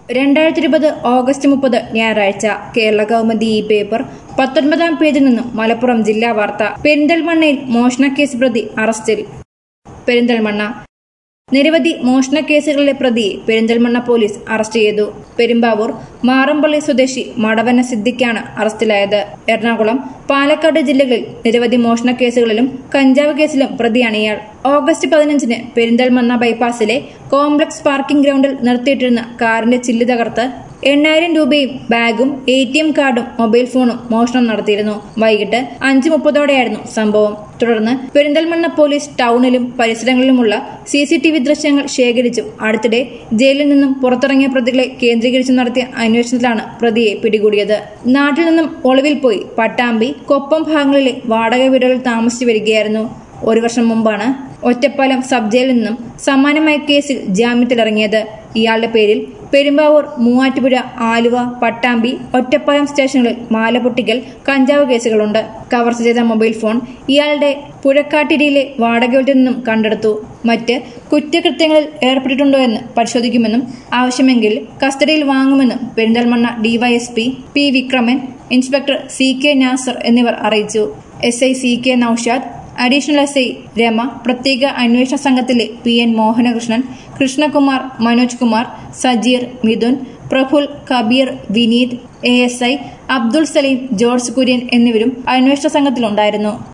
രണ്ടായിരത്തി ഇരുപത് ഓഗസ്റ്റ് മുപ്പത് ഞായറാഴ്ച കേരള കൗമുദി ഈ പേപ്പർ പത്തൊൻപതാം പേജിൽ നിന്നും മലപ്പുറം ജില്ലാ വാർത്ത പെരിന്തൽമണ്ണയിൽ മോഷണക്കേസ് പ്രതി അറസ്റ്റിൽ പെരിന്തൽമണ്ണ നിരവധി മോഷണ കേസുകളിലെ പ്രതിയെ പെരിന്തൽമണ്ണ പോലീസ് അറസ്റ്റ് ചെയ്തു പെരുമ്പാവൂർ മാറമ്പള്ളി സ്വദേശി മടവന സിദ്ദിഖാണ് അറസ്റ്റിലായത് എറണാകുളം പാലക്കാട് ജില്ലകളിൽ നിരവധി മോഷണ കേസുകളിലും കഞ്ചാവ് കേസിലും പ്രതിയാണ് ഇയാൾ ഓഗസ്റ്റ് പതിനഞ്ചിന് പെരിന്തൽമണ്ണ ബൈപ്പാസിലെ കോംപ്ലക്സ് പാർക്കിംഗ് ഗ്രൗണ്ടിൽ നിർത്തിയിട്ടിരുന്ന കാറിന്റെ ചില്ല് തകർത്ത് എണ്ണായിരം രൂപയും ബാഗും എ ടി എം കാർഡും മൊബൈൽ ഫോണും മോഷണം നടത്തിയിരുന്നു വൈകിട്ട് അഞ്ച് മുപ്പതോടെയായിരുന്നു സംഭവം തുടർന്ന് പെരിന്തൽമണ്ണ പോലീസ് ടൗണിലും പരിസരങ്ങളിലുമുള്ള സി സി ടി വി ദൃശ്യങ്ങൾ ശേഖരിച്ചും അടുത്തിടെ ജയിലിൽ നിന്നും പുറത്തിറങ്ങിയ പ്രതികളെ കേന്ദ്രീകരിച്ച് നടത്തിയ അന്വേഷണത്തിലാണ് പ്രതിയെ പിടികൂടിയത് നാട്ടിൽ നിന്നും ഒളിവിൽ പോയി പട്ടാമ്പി കൊപ്പം ഭാഗങ്ങളിലെ വാടക വീടുകളിൽ താമസിച്ചു വരികയായിരുന്നു ഒരു വർഷം മുമ്പാണ് ഒറ്റപ്പാലം സബ് ജയിലിൽ നിന്നും സമാനമായ കേസിൽ ജാമ്യത്തിലിറങ്ങിയത് ഇയാളുടെ പേരിൽ പെരുമ്പാവൂർ മൂവാറ്റുപുഴ ആലുവ പട്ടാമ്പി ഒറ്റപ്പാലം സ്റ്റേഷനുകളിൽ മാല പൊട്ടിക്കൽ കഞ്ചാവ് കേസുകളുണ്ട് കവർച്ച ചെയ്ത മൊബൈൽ ഫോൺ ഇയാളുടെ പുഴക്കാട്ടിരിയിലെ വാടക വീട്ടിൽ നിന്നും കണ്ടെടുത്തു മറ്റ് കുറ്റകൃത്യങ്ങളിൽ ഏർപ്പെട്ടിട്ടുണ്ടോ എന്ന് പരിശോധിക്കുമെന്നും ആവശ്യമെങ്കിൽ കസ്റ്റഡിയിൽ വാങ്ങുമെന്നും Perinthalmanna DYSP P Vikraman inspector C K Nasar എന്നിവർ അറിയിച്ചു S I C K Noushad additional S I Rama പ്രത്യേക അന്വേഷണ സംഘത്തിലെ P N Mohanakrishnan Krishnakumar Manoj Kumar Sajeer Midhun Praful Kabeer Vineeth A S I Abdul Salim George Kurian എന്നിവരും അന്വേഷണ സംഘത്തിലുണ്ടായിരുന്നു